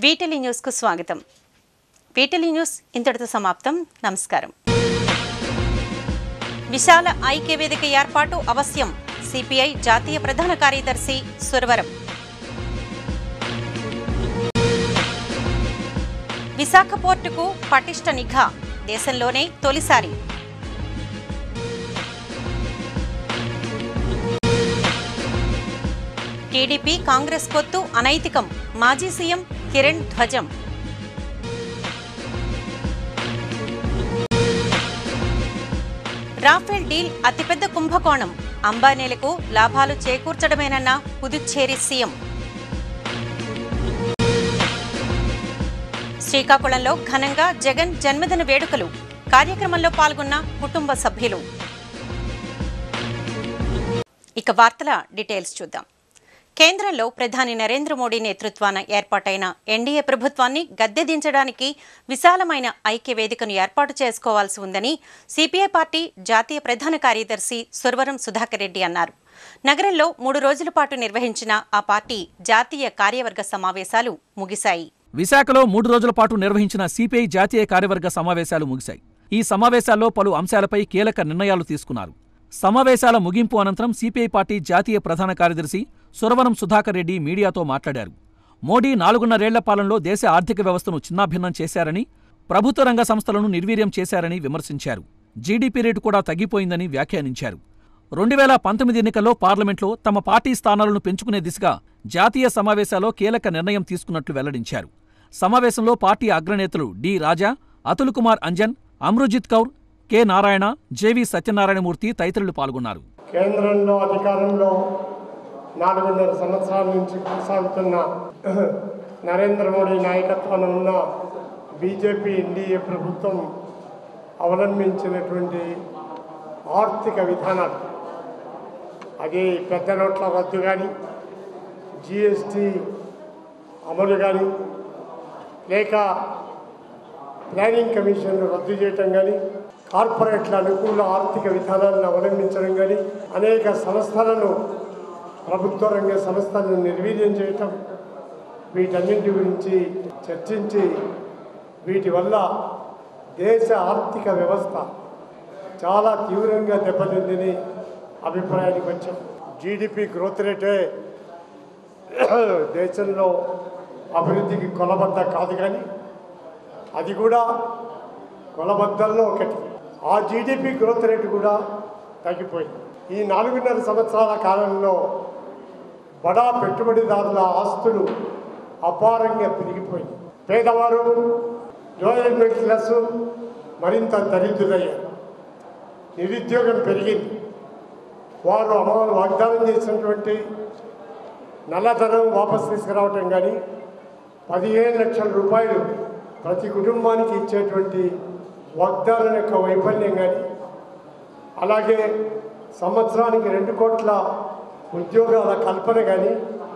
వీటిలి న్యూస్కు స్వాగతం వీటిలి న్యూస్ ఇంతటితో సమాప్తం నమస్కారం విశాల ఐక్య వేదిక ఏర్పాటు అవశ్యం సిపిఐ జాతీయ ప్రధాన కార్యదర్శి సురవరం విశాఖ పోర్టుకు పటిష్ట నిఘా దేశంలోనే తొలిసారి టీడీపీ కాంగ్రెస్ పొత్తు అనైతికం మాజీ సీఎం కిరణ్ ధ్వజం రాఫెల్ డీల్ అతిపెద్ద కుంభకోణం అంబానీలకు లాభాలు చేకూర్చడమేనన్న పుదుచ్చేరి సీఎం శ్రీకాకుళంలో ఘనంగా జగన్ జన్మదిన వేడుకలు కార్యక్రమంలో పాల్గొన్న కుటుంబ సభ్యులు ఇక వార్తల డీటెయిల్స్ చూద్దాం కేంద్రంలో ప్రధాని నరేంద్ర మోడీ నేతృత్వాన ఏర్పాటైన ఎన్డీఏ ప్రభుత్వాన్ని గద్దెదించడానికి విశాలమైన ఐక్య వేదికను ఏర్పాటు చేసుకోవాల్సి ఉందని సిపిఐ పార్టీ జాతీయ ప్రధాన కార్యదర్శి సురవరం సుధాకర్ రెడ్డి అన్నారు నగరంలో మూడు రోజుల పాటు నిర్వహించిన ఆ పార్టీ జాతీయ కార్యవర్గ సమావేశాలు ముగిశాయి విశాఖలో మూడు రోజుల పాటు నిర్వహించిన సిపిఐ జాతీయ కార్యవర్గ సమావేశాలు ముగిశాయి ఈ సమావేశాల్లో పలు అంశాలపై కీలక నిర్ణయాలు తీసుకున్నారు సమావేశాల ముగింపు అనంతరం సిపిఐ పార్టీ జాతీయ ప్రధాన కార్యదర్శి సురవరం సుధాకర్ రెడ్డి మీడియాతో మాట్లాడారు మోడీ నాలుగున్నరేళ్ల పాలనలో దేశ ఆర్థిక వ్యవస్థను చిన్నాభిన్నం చేశారని ప్రభుత్వ రంగ సంస్థలను నిర్వీర్యం చేశారని విమర్శించారు జీడీపీ రేటు కూడా తగ్గిపోయిందని వ్యాఖ్యానించారు రెండు వేల పంతొమ్మిది ఎన్నికల్లో పార్లమెంట్లో తమ పార్టీ స్థానాలను పెంచుకునే దిశగా జాతీయ సమావేశాల్లో కీలక నిర్ణయం తీసుకున్నట్లు వెల్లడించారు సమావేశంలో పార్టీ అగ్రనేతలు D Raja Atul Kumar Anjan Amarjeet Kaur K Narayana JV Satyanarayanamurthy తదితరులు పాల్గొన్నారు కేంద్రంలో అధికారంలో నాలుగున్నర సంవత్సరాల నుంచి కొనసాగుతున్న నరేంద్ర మోడీ నాయకత్వాన ఉన్న బీజేపీ ఎన్డీఏ ప్రభుత్వం అవలంబించినటువంటి ఆర్థిక విధానాలు అది పెద్ద నోట్ల రద్దు కానీ జిఎస్టి అమలు కానీ లేక ప్లానింగ్ కమిషన్ను రద్దు చేయటం కానీ కార్పొరేట్ల అనుకూల ఆర్థిక విధానాలను అవలంబించడం కానీ అనేక సంస్థలను ప్రభుత్వ రంగ సంస్థలను నిర్వీర్యం చేయటం వీటన్నింటి గురించి చర్చించి వీటి వల్ల దేశ ఆర్థిక వ్యవస్థ చాలా తీవ్రంగా దెబ్బతిందని అభిప్రాయానికి వచ్చాం జీడిపి గ్రోత్ రేటే దేశంలో అభివృద్ధికి కొలబద్ద కాదు కానీ అది కూడా కొలబద్దల్లో ఒకటి ఆ జీడిపి గ్రోత్ రేటు కూడా తగ్గిపోయింది ఈ నాలుగున్నర సంవత్సరాల కాలంలో బడా పెట్టుబడిదారుల ఆస్తులు అపారంగా పెరిగిపోయింది పేదవారు లోయర్ మిడిల్ క్లాస్ మరింత దరిద్రులయ్యారు నిరుద్యోగం పెరిగింది వారు అమ వాగ్దానం చేసినటువంటి నల్లధనం వాపసు తీసుకురావటం కానీ పదిహేను లక్షల రూపాయలు ప్రతి కుటుంబానికి ఇచ్చేటువంటి వాగ్దానం యొక్క వైఫల్యం కానీ అలాగే సంవత్సరానికి రెండు కోట్ల ఉద్యోగాల కల్పన కానీ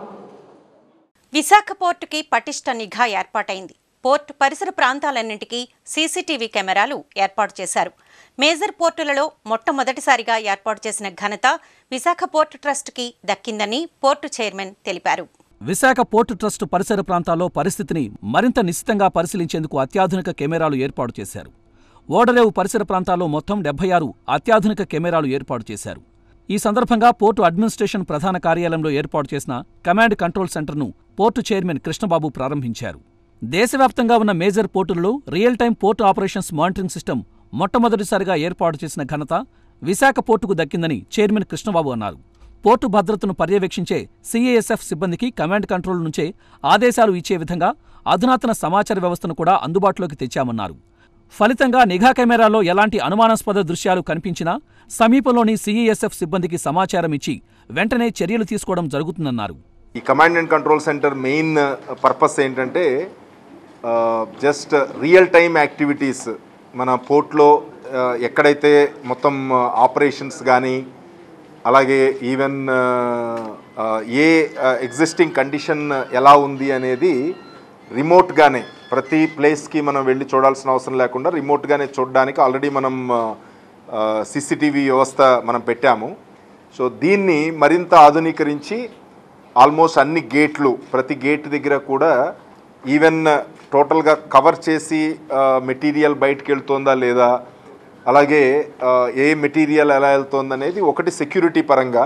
విశాఖ పోర్టుకి పటిష్ట నిఘా ఏర్పాటైంది పోర్టు పరిసర ప్రాంతాలన్నింటికీ సీసీటీవీ కెమెరాలు ఏర్పాటు చేశారు మేజర్ పోర్టులలో మొట్టమొదటిసారిగా ఏర్పాటు చేసిన ఘనత విశాఖ పోర్టు ట్రస్టుకి దక్కిందని పోర్టు చైర్మన్ తెలిపారు విశాఖ పోర్టు ట్రస్టు పరిసర ప్రాంతాల్లో పరిస్థితిని మరింత నిశ్చితంగా పరిశీలించేందుకు అత్యాధునిక కెమెరాలు ఏర్పాటు చేశారు ఓడరేవు పరిసర ప్రాంతాల్లో మొత్తం డెబ్బై ఆరు అత్యాధునిక కెమెరాలు ఏర్పాటు చేశారు ఈ సందర్భంగా పోర్టు అడ్మినిస్ట్రేషన్ ప్రధాన కార్యాలయంలో ఏర్పాటు చేసిన కమాండ్ కంట్రోల్ సెంటర్ను పోర్టు చైర్మన్ కృష్ణబాబు ప్రారంభించారు దేశవ్యాప్తంగా ఉన్న మేజర్ పోర్టులలో real time port operations monitoring system మొట్టమొదటిసారిగా ఏర్పాటు చేసిన ఘనత విశాఖ పోర్టుకు దక్కిందని చైర్మన్ కృష్ణబాబు అన్నారు పోర్టు భద్రతను పర్యవేక్షించే సీఏఎస్ఎఫ్ సిబ్బందికి కమాండ్ కంట్రోల్ నుంచే ఆదేశాలు ఇచ్చే విధంగా అధునాతన సమాచార వ్యవస్థను కూడా అందుబాటులోకి తెచ్చామన్నారు ఫలితంగా నిఘా కెమెరాలో ఎలాంటి అనుమానాస్పద దృశ్యాలు కనిపించినా సమీపంలోని సీఈఎస్ఎఫ్ సిబ్బందికి సమాచారం ఇచ్చి వెంటనే చర్యలు తీసుకోవడం జరుగుతుందన్నారు ఈ command and control centre main purpose ఏంటంటే జస్ట్ రియల్ టైమ్ యాక్టివిటీస్ మన పోర్ట్లో ఎక్కడైతే మొత్తం ఆపరేషన్స్ కానీ అలాగే ఈవెన్ ఏ ఎగ్జిస్టింగ్ కండిషన్ ఎలా ఉంది అనేది రిమోట్గానే ప్రతి ప్లేస్కి మనం వెళ్ళి చూడాల్సిన అవసరం లేకుండా రిమోట్గానే చూడడానికి ఆల్రెడీ మనం సీసీటీవీ వ్యవస్థ మనం పెట్టాము సో దీన్ని మరింత ఆధునీకరించి ఆల్మోస్ట్ అన్ని గేట్లు ప్రతి గేట్ దగ్గర కూడా ఈవెన్ టోటల్గా కవర్ చేసి మెటీరియల్ బయటకు వెళ్తుందా లేదా అలాగే ఆ, ఏ మెటీరియల్ ఎలా వెళ్తుంది అనేది ఒకటి సెక్యూరిటీ పరంగా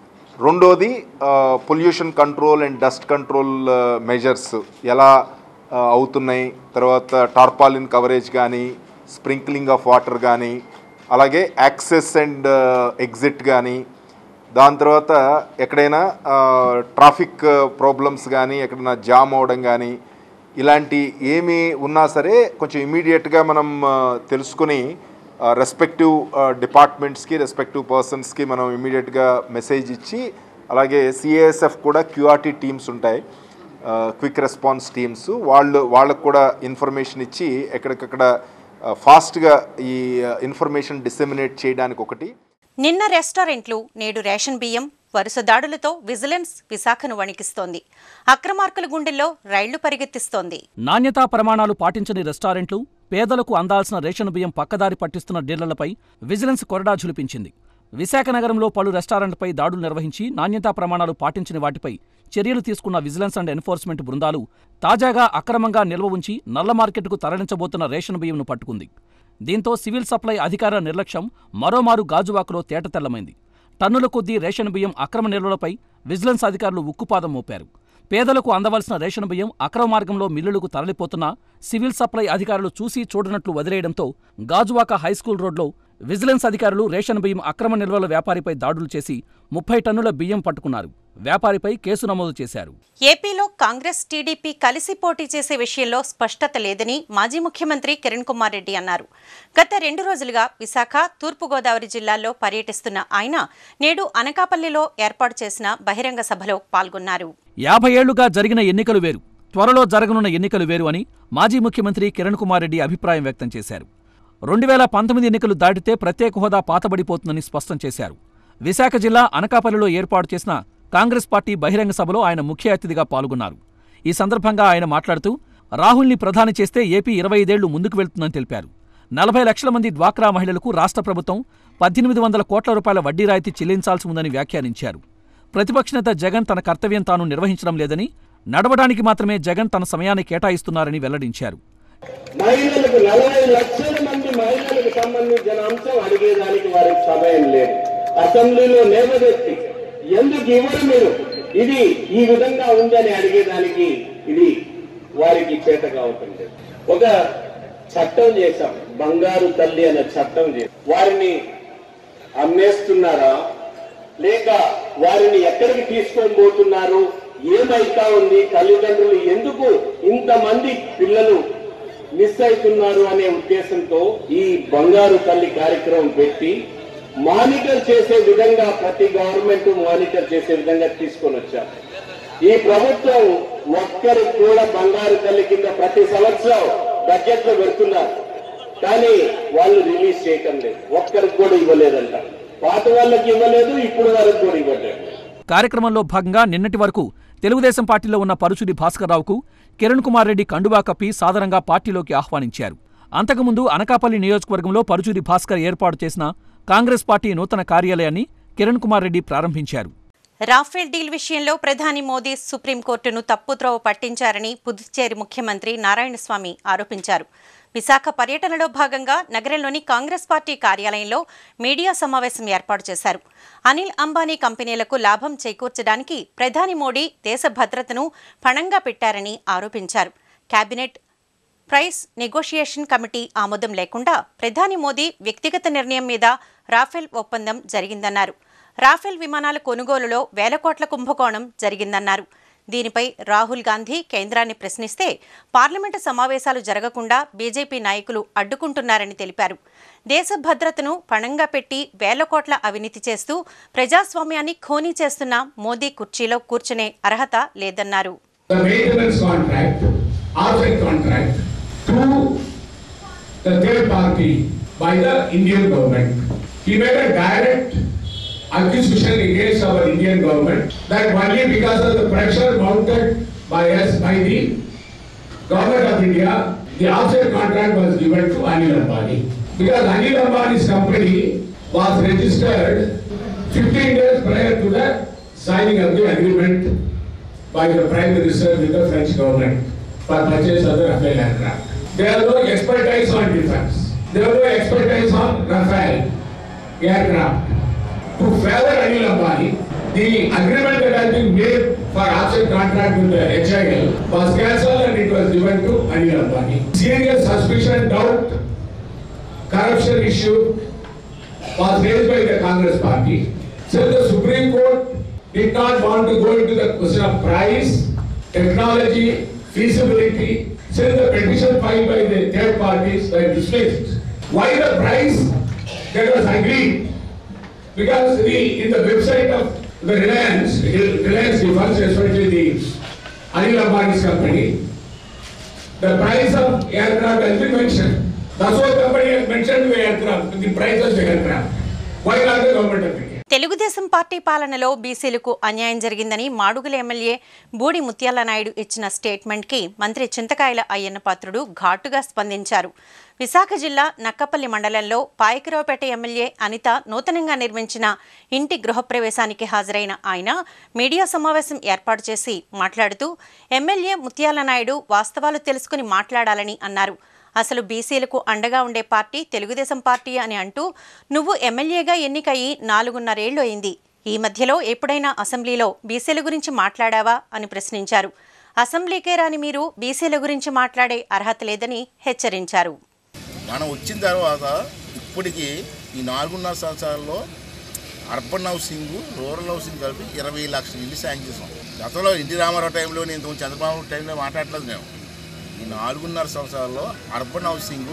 రెండోది pollution control and dust control measures ఎలా ఆ, అవుతున్నాయి తర్వాత టార్పాలిన్ కవరేజ్ కానీ స్ప్రింక్లింగ్ ఆఫ్ వాటర్ కానీ అలాగే యాక్సెస్ అండ్ ఎగ్జిట్ కానీ దాని తర్వాత ఎక్కడైనా ట్రాఫిక్ ప్రాబ్లమ్స్ కానీ ఎక్కడైనా జామ్ అవడం కానీ ఇలాంటి ఏమి ఉన్నా సరే కొంచెం ఇమీడియట్గా మనం ఆ, తెలుసుకుని రెస్పెక్టివ్ డిపార్ట్మెంట్స్కి రెస్పెక్టివ్ పర్సన్స్కి మనం ఇమీడియట్గా మెసేజ్ ఇచ్చి అలాగే సిఏఎస్ఎఫ్ కూడా క్యూఆర్టీ టీమ్స్ ఉంటాయి క్విక్ రెస్పాన్స్ టీమ్స్ వాళ్ళు వాళ్ళకు కూడా ఇన్ఫర్మేషన్ ఇచ్చి ఎక్కడికక్కడ ఫాస్ట్గా ఈ ఇన్ఫర్మేషన్ డిసెమినేట్ చేయడానికి ఒకటి నిన్న రెస్టారెంట్లు నేడు రేషన్ బియ్యం వరుస దాడులతో విజిలెన్స్ విశాఖను వణికిస్తోంది అక్రమార్కుల గుండెల్లో రైళ్లు పరిగెత్తిస్తోంది నాణ్యతా ప్రమాణాలు పాటించని రెస్టారెంట్లు పేదలకు అందాల్సిన రేషన్ బియ్యం పక్కదారి పట్టిస్తున్న డీలర్లపై విజిలెన్స్ కొరడా ఝులిపించింది విశాఖ నగరంలో పలు రెస్టారెంట్లపై దాడులు నిర్వహించి నాణ్యతా ప్రమాణాలు పాటించని వాటిపై చర్యలు తీసుకున్న విజిలెన్స్ అండ్ ఎన్ఫోర్స్మెంట్ బృందాలు తాజాగా అక్రమంగా నిల్వ ఉంచి నల్ల మార్కెట్కు తరలించబోతున్న రేషన్ బియ్యంను పట్టుకుంది దీంతో సివిల్ సప్లై అధికార నిర్లక్ష్యం మరోమారు గాజువాకలో తేటతెల్లమైంది టన్నుల కొద్దీ రేషన్ బియ్యం అక్రమ నిల్వలపై విజిలెన్స్ అధికారులు ఉక్కుపాదం మోపారు పేదలకు అందవలసిన రేషన్ బియ్యం అక్రమ మార్గంలో మిల్లులకు తరలిపోతున్నా సివిల్ సప్లై అధికారులు చూసి చూడనట్లు వదిలేయడంతో గాజువాక హైస్కూల్ రోడ్లో విజిలెన్స్ అధికారులు రేషన్ బియ్యం అక్రమ నిల్వల వ్యాపారిపై దాడులు చేసి ముప్పై టన్నుల బియ్యం పట్టుకున్నారు వ్యాపారిపై కేసు నమోదు చేశారు ఏపీలో కాంగ్రెస్ టీడీపీ కలిసి పోటీ చేసే విషయంలో స్పష్టత లేదని మాజీ ముఖ్యమంత్రి కిరణ్ కుమార్ రెడ్డి అన్నారు గత రెండు రోజులుగా విశాఖ తూర్పుగోదావరి జిల్లాల్లో పర్యటిస్తున్న ఆయన నేడు అనకాపల్లిలో ఏర్పాటు చేసిన బహిరంగ సభలో పాల్గొన్నారు యాభై ఏళ్లుగా జరిగిన ఎన్నికలు వేరు త్వరలో జరగనున్న ఎన్నికలు వేరు అని మాజీ ముఖ్యమంత్రి కిరణ్ కుమార్ రెడ్డి అభిప్రాయం వ్యక్తం చేశారు రెండు వేల పంతొమ్మిది ఎన్నికలు దాటితే ప్రత్యేక హోదా పాతబడిపోతుందని స్పష్టం చేశారు విశాఖ జిల్లా అనకాపల్లిలో ఏర్పాటు చేసిన కాంగ్రెస్ పార్టీ బహిరంగ సభలో ఆయన ముఖ్య అతిథిగా పాల్గొన్నారు ఈ సందర్భంగా ఆయన మాట్లాడుతూ రాహుల్ని ప్రధాని చేస్తే ఏపీ ఇరవై ఐదేళ్లు ముందుకు వెళ్తుందని తెలిపారు నలభై లక్షల మంది డ్వాక్రా మహిళలకు రాష్ట్ర ప్రభుత్వం పద్దెనిమిది వందల కోట్ల రూపాయల వడ్డీ రాయితీ చెల్లించాల్సి ఉందని వ్యాఖ్యానించారు ప్రతిపక్ష నేత జగన్ తన కర్తవ్యం తాను నిర్వహించడం లేదని నడవడానికి మాత్రమే జగన్ తన సమయాన్ని కేటాయిస్తున్నారని వెల్లడించారు మహిళలకు నలభై లక్షల మంది మహిళలకు సంబంధించిన అంశం అడిగేదానికి వారికి సమయం లేదు అసెంబ్లీలో లేవదెత్తి ఎందుకు ఇవ్వరు మీరు ఇది ఈ విధంగా ఉందని అడిగేదానికి ఇది వారికి చేతగా అవుతుంది ఒక చట్టం చేశాం బంగారు తల్లి అనే చట్టం చేశాం వారిని అమ్మేస్తున్నారా లేక వారిని ఎక్కడికి తీసుకొని పోతున్నారు ఏమైతా ఉంది తల్లిదండ్రులు ఎందుకు ఇంతమంది పిల్లలు మిస్ అవుతున్నారు అనే ఉద్దేశంతో ఈ బంగారు తల్లి కార్యక్రమం పెట్టి మానిటర్ చేసే విధంగా ప్రతి గవర్నమెంట్ మానిటర్ చేసే విధంగా తీసుకొని వచ్చారు ఈ ప్రభుత్వం ఒక్కరికి కూడా బంగారు తల్లి కింద ప్రతి సంవత్సరం బడ్జెట్ లో పెడుతున్నారు కానీ వాళ్ళు రిలీజ్ చేయటం లేదు ఒక్కరికి కూడా ఇవ్వలేదంట పాత వాళ్ళకి ఇవ్వలేదు ఇప్పుడు వరకు కూడా ఇవ్వలేదు కార్యక్రమంలో భాగంగా నిన్నటి వరకు తెలుగుదేశం పార్టీలో ఉన్న పరుచుడి భాస్కర్రావుకు కిరణ్ కుమార్ రెడ్డి కండువా కప్పి సాదరంగా పార్టీలోకి ఆహ్వానించారు అంతకుముందు అనకాపల్లి నియోజకవర్గంలో పరుచూరి భాస్కర్ ఏర్పాటు చేసిన కాంగ్రెస్ పార్టీ నూతన కార్యాలయాన్ని కిరణ్ కుమార్ రెడ్డి ప్రారంభించారు రాఫేల్ డీల్ విషయంలో ప్రధాని మోదీ సుప్రీంకోర్టును తప్పుత్రోవ పట్టించారని పుదుచ్చేరి ముఖ్యమంత్రి నారాయణస్వామి ఆరోపించారు విశాఖ పర్యటనలో భాగంగా నగరంలోని కాంగ్రెస్ పార్టీ కార్యాలయంలో మీడియా సమావేశం ఏర్పాటు చేశారు అనిల్ అంబానీ కంపెనీలకు లాభం చేకూర్చడానికి ప్రధాని మోడీ దేశ భద్రతను పణంగా పెట్టారని ఆరోపించారు కేబినెట్ ప్రైస్ నెగోషియేషన్ కమిటీ ఆమోదం లేకుండా ప్రధాని మోదీ వ్యక్తిగత నిర్ణయం మీద రాఫెల్ ఒప్పందం జరిగిందన్నారు రాఫెల్ విమానాల కొనుగోలులో వేల కోట్ల కుంభకోణం జరిగిందన్నారు దీనిపై రాహుల్ గాంధీ కేంద్రాన్ని ప్రశ్నిస్తే పార్లమెంటు సమావేశాలు జరగకుండా బీజేపీ నాయకులు అడ్డుకుంటున్నారని తెలిపారు దేశ భద్రతను పణంగా పెట్టి వేల కోట్ల అవినీతి చేస్తూ ప్రజాస్వామ్యాన్ని ఖోనీ చేస్తున్న మోదీ కుర్చీలో కూర్చునే అర్హత లేదన్నారు the maintenance contract, outside contract to the third party by the Indian government. He made a direct accusation against our Indian government that only because of the pressure mounted by us, by the government of India, the outside contract was given to Anil Ambani. Because Anil Ambani's company was registered 15 days prior to the signing of the agreement by the Prime Minister with the French government. for purchase of the Rafale aircraft. They have no expertise on defense. They have no expertise on Rafale aircraft. To favor Anil Ambani, the agreement that has been made for option contract with the HIL was cancelled and it was given to Anil Ambani. Serious suspicion, doubt, corruption issue was raised by the Congress party. So the Supreme Court did not want to go into the question of price, technology, feasibility. Since the petition filed by the third parties were dismissed. Why the price that was agreed? Because the, in the website of the Reliance, Reliance Defense, especially the Anil Ambani's company, the price of aircraft has been mentioned. That's what company has mentioned the aircraft, the price of the aircraft. Why not the government of India? Telugu Desam party పాలనలో బీసీలకు అన్యాయం జరిగిందని Madugula MLA బూడి ముత్యాల నాయుడు ఇచ్చిన స్టేట్మెంట్కి మంత్రి చింతకాయల అయ్యన్న పాత్రుడు ఘాటుగా స్పందించారు విశాఖ జిల్లా నక్కపల్లి మండలంలో పాయకరావుపేట ఎమ్మెల్యే అనిత నూతనంగా నిర్మించిన ఇంటి గృహప్రవేశానికి హాజరైన ఆయన మీడియా సమావేశం ఏర్పాటు చేసి మాట్లాడుతూ ఎమ్మెల్యే ముత్యాల నాయుడు వాస్తవాలు తెలుసుకుని మాట్లాడాలని అన్నారు అసలు బీసీలకు అండగా ఉండే పార్టీ తెలుగుదేశం పార్టీ అని అంటూ నువ్వు ఎమ్మెల్యేగా ఎన్నికయి నాలుగున్నరేళ్లు అయింది ఈ మధ్యలో ఎప్పుడైనా అసెంబ్లీలో బీసీల గురించి మాట్లాడావా అని ప్రశ్నించారు అసెంబ్లీకే రాని మీరు బీసీల గురించి మాట్లాడే అర్హత లేదని హెచ్చరించారు మనం వచ్చిన తర్వాత ఇప్పటికి ఈ నాలుగున్నర సంవత్సరాల్లో అర్బన్ హౌసింగ్ రూరల్ హౌసింగ్ కలిపి ఇరవై లక్షల ఇల్లు శాంక్షన్ చేసాం గతంలో ఎన్టీ రామారావు టైంలో నేను చంద్రబాబు టైంలో మాట్లాడలేదు మేము ఈ నాలుగున్నర సంవత్సరాల్లో అర్బన్ హౌసింగ్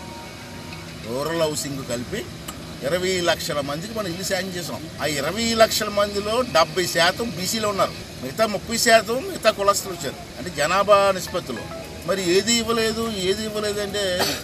రూరల్ హౌసింగ్ కలిపి ఇరవై లక్షల మందికి మనం ఇల్లు శాంక్షన్ చేసాం ఆ ఇరవై లక్షల మందిలో డెబ్బై శాతం బీసీలో ఉన్నారు మిగతా ముప్పై శాతం మిగతా కులస్తులు వచ్చారు అంటే జనాభా నిష్పత్తిలో మరి ఏది ఇవ్వలేదు ఏది ఇవ్వలేదు అంటే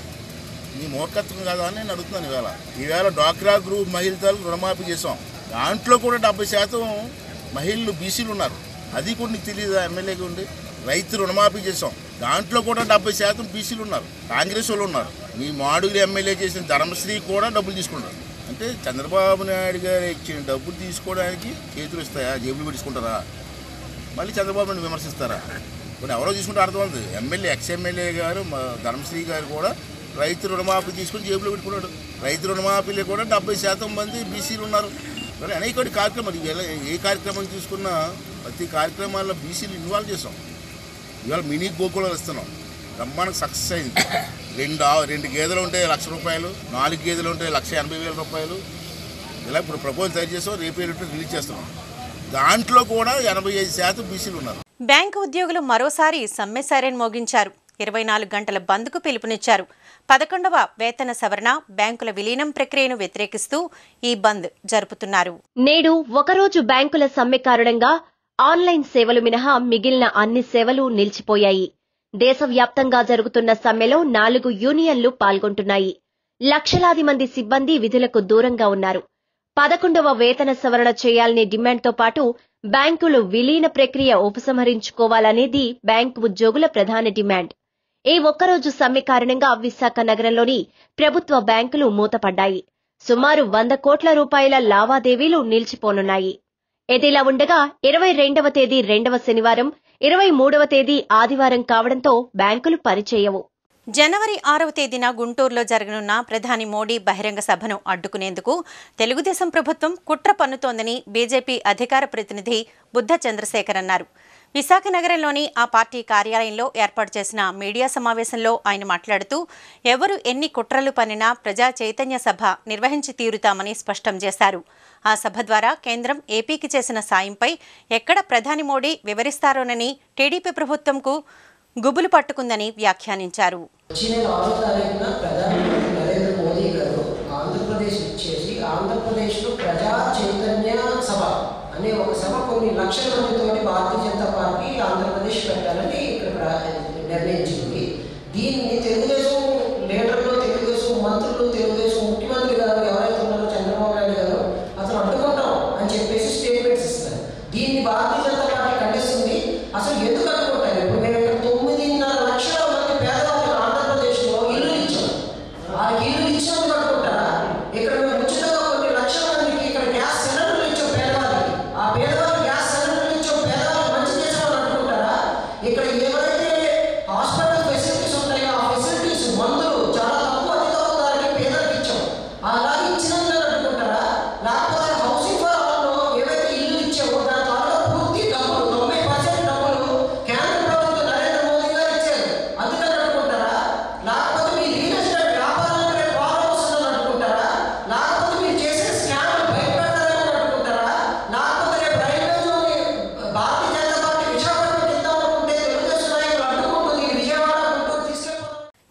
నీ మూర్ఖత్వం కాదా అని నేను అడుగుతున్నాను ఈవేళ ఈవేళ డ్వాక్రా గ్రూప్ మహిళలకు రుణమాఫీ చేసాం దాంట్లో కూడా డెబ్బై శాతం మహిళలు బీసీలు ఉన్నారు అది కూడా నీకు తెలియదా ఎమ్మెల్యేగా ఉండి రైతు రుణమాఫీ చేసాం దాంట్లో కూడా డెబ్బై శాతం బీసీలు ఉన్నారు కాంగ్రెస్ వాళ్ళు ఉన్నారు మీ మాడుగులు ఎమ్మెల్యే చేసిన ధర్మశ్రీ కూడా డబ్బులు తీసుకుంటారు అంటే చంద్రబాబు నాయుడు గారు ఇచ్చిన డబ్బులు తీసుకోవడానికి చేతులు ఇస్తాయా జేబులు పెట్టుకుంటారా మళ్ళీ చంద్రబాబు నాయుడు విమర్శిస్తారా కొన్ని ఎవరో తీసుకుంటే అర్థమవుతుంది ఎమ్మెల్యే ఎక్స్ ఎమ్మెల్యే గారు మా ధర్మశ్రీ గారు కూడా రైతు రుణమాఫీ తీసుకుని జేబులో పెట్టుకున్నాడు రైతు రుణమాఫీలో కూడా డెబ్బై శాతం మంది బీసీలు ఉన్నారు మరి అనేక కార్యక్రమాలు ఇవాళ ఏ కార్యక్రమం తీసుకున్నా ప్రతి కార్యక్రమాల్లో బీసీలు ఇన్వాల్వ్ చేసాం ఇవాళ మినీ గోకులాలు ఇస్తున్నాం బ్రహ్మాండంగా సక్సెస్ అయింది రెండు ఆ- రెండు గేదెలు ఉంటే లక్ష రూపాయలు నాలుగు గేదెలు ఉంటే లక్ష ఎనభై వేల రూపాయలు ఇలా ఇప్పుడు ప్రపోజల్ తయారు చేసాం రేపు ఎల్లుండి రిలీజ్ చేస్తున్నాం దాంట్లో కూడా ఎనభై ఐదు శాతం బీసీలు ఉన్నారు బ్యాంకు ఉద్యోగులు మరోసారి సమ్మె సైరన్ మోగించారు ఇరవై నాలుగు గంటల బంద్కు పిలుపునిచ్చారు పదకొండవ వేతన సవరణ బ్యాంకుల విలీనం ప్రక్రియను వ్యతిరేకిస్తూ ఈ బంద్ జరుపుతున్నారు నేడు ఒకరోజు బ్యాంకుల సమ్మె కారణంగా ఆన్లైన్ సేవలు మినహా మిగిలిన అన్ని సేవలు నిలిచిపోయాయి దేశవ్యాప్తంగా జరుగుతున్న సమ్మెలో నాలుగు యూనియన్లు పాల్గొంటున్నాయి లక్షలాది మంది సిబ్బంది విధులకు దూరంగా ఉన్నారు పదకొండవ వేతన సవరణ చేయాలనే డిమాండ్తో పాటు బ్యాంకులు విలీన ప్రక్రియ ఉపసంహరించుకోవాలనేది బ్యాంకు ఉద్యోగుల ప్రధాన డిమాండ్ ఈ ఒక్కరోజు సమ్మె కారణంగా విశాఖ నగరంలోని ప్రభుత్వ బ్యాంకులు మూతపడ్డాయి సుమారు వంద కోట్ల రూపాయల లావాదేవీలు నిలిచిపోనున్నాయి ఇదిలా ఉండగా ఇరవై రెండవ తేదీ రెండవ శనివారం ఇరవై మూడవ తేదీ ఆదివారం కావడంతో బ్యాంకులు పనిచేయవు జనవరి ఆరవ తేదీన గుంటూరులో జరగనున్న ప్రధాని మోడీ బహిరంగ సభను అడ్డుకునేందుకు తెలుగుదేశం ప్రభుత్వం కుట్ర పన్నుతోందని బీజేపీ అధికార ప్రతినిధి బుద్ధ చంద్రశేఖర్ అన్నారు విశాఖ నగరంలోని ఆ పార్టీ కార్యాలయంలో ఏర్పాటు చేసిన మీడియా సమావేశంలో ఆయన మాట్లాడుతూ ఎవరు ఎన్ని కుట్రలు పన్నినా ప్రజా చైతన్య సభ నిర్వహించి తీరుతామని స్పష్టం చేశారు ఆ సభ ద్వారా కేంద్రం ఏపీకి చేసిన సాయంపై ఎక్కడ ప్రధాని మోడీ వివరిస్తారోనని టీడీపీ ప్రభుత్వంకు గుబులు పట్టుకుందని వ్యాఖ్యానించారు వచ్చే నెల ఆరో తారీఖున ప్రధానమంత్రి నరేంద్ర మోదీ గారు ఆంధ్రప్రదేశ్ ఇచ్చేసి ఆంధ్రప్రదేశ్లో ప్రజా చైతన్య సభ అనే ఒక సభ కొన్ని లక్షల మందితోటి భారతీయ జనతా పార్టీ ఆంధ్రప్రదేశ్ పెట్టాలని ఇక్కడ ప్ర- నిర్ణయించింది దీన్ని తెలుగుదేశం లీడర్లు తెలుగుదేశం మంత్రులు తెలుగుదేశం ముఖ్యమంత్రి గారు ఎవరైతే ఉన్నారో చంద్రబాబు నాయుడు గారు అసలు అడ్డుకుంటాం అని చెప్పేసి స్టేట్మెంట్స్ ఇస్తారు దీన్ని భారతీయ జనతా పార్టీ ఖండిస్తుంది అసలు ఎందుకు అడ్డుకుంటారు ఇప్పుడు మేము ఇక్కడ తొమ్మిదిన్నర లక్షల మంది పేదవాళ్ళకి ఆంధ్రప్రదేశ్లో ఇల్లు ఇచ్చాం వాళ్ళకి ఇల్లు ఇచ్చినందుకు అడ్డుకుంటారా ఇక్కడ మేము ఉచితంగా కొన్ని లక్షల మందికి ఇక్కడ గ్యాస్ సిలిండర్లు ఇచ్చాం పేదవాళ్ళకి ఆ పేదవాళ్ళకి గ్యాస్ సిలిండర్లు ఇచ్చాం